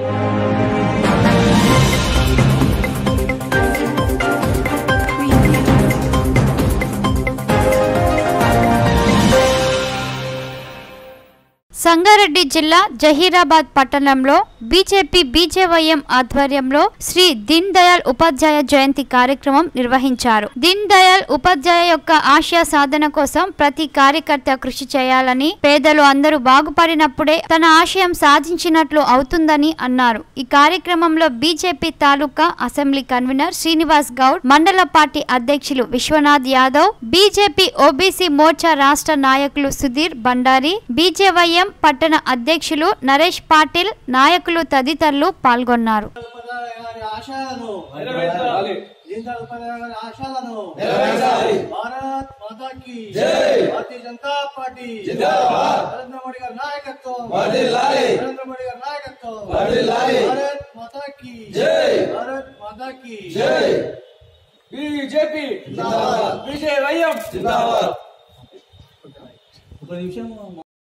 సంగారెడ్డి జిల్లా జహీరాబాద్ పట్టణంలో BJP BJYM ఆధ్వర్యంలో శ్రీ దీన్ దయాళ్ ఉపాధ్యాయ జయంతి కార్యక్రమం నిర్వహించారు దీన్ దయాళ్ ఉపాధ్యాయ యొక్క ఆశయ సాధన కోసం ప్రతి కార్యకర్త కృషి చేయాలని పేదలు అందరూ బాగుపడినప్పుడే తన ఆశయం సాధించినట్లు అవుతుందని అన్నారు ఈ కార్యక్రమంలో BJP taluka assembly convener Srinivas Goud మండల పార్టీ అధ్యక్షులు విశ్వనాథ్ యాదవ్ బీజేపీ ఓబీసీ మోర్చా రాష్ట్ర నాయకులు సుధీర్ బండారి బీజేవైఎం పట్టణ అధ్యక్షులు నరేష్ పాటిల్ నాయకులు తదితరులు పాల్గొన్నారు ఉపాధ్యాయ గారి ఆశయాలను నెరవేర్చాలి. దీన్ దయాళ్ ఉపాధ్యాయ గారి ఆశయాలను నెరవేర్చాలి. భారత్ మాతాకి జై. భారతీయ జనతా పార్టీ జిందాబాద్. నరేంద్ర మోడీ గారి నాయకత్వం వర్ధిల్లాలి. నరేంద్ర మోడీ గారి నాయకత్వం వర్ధిల్లాలి. భారత్ మాతాకి జై. భారత్ మాతాకి జై బీజేపీ జిందాబాద్. విజయవయ్యం జిందాబాద్ ఒక నిమిషం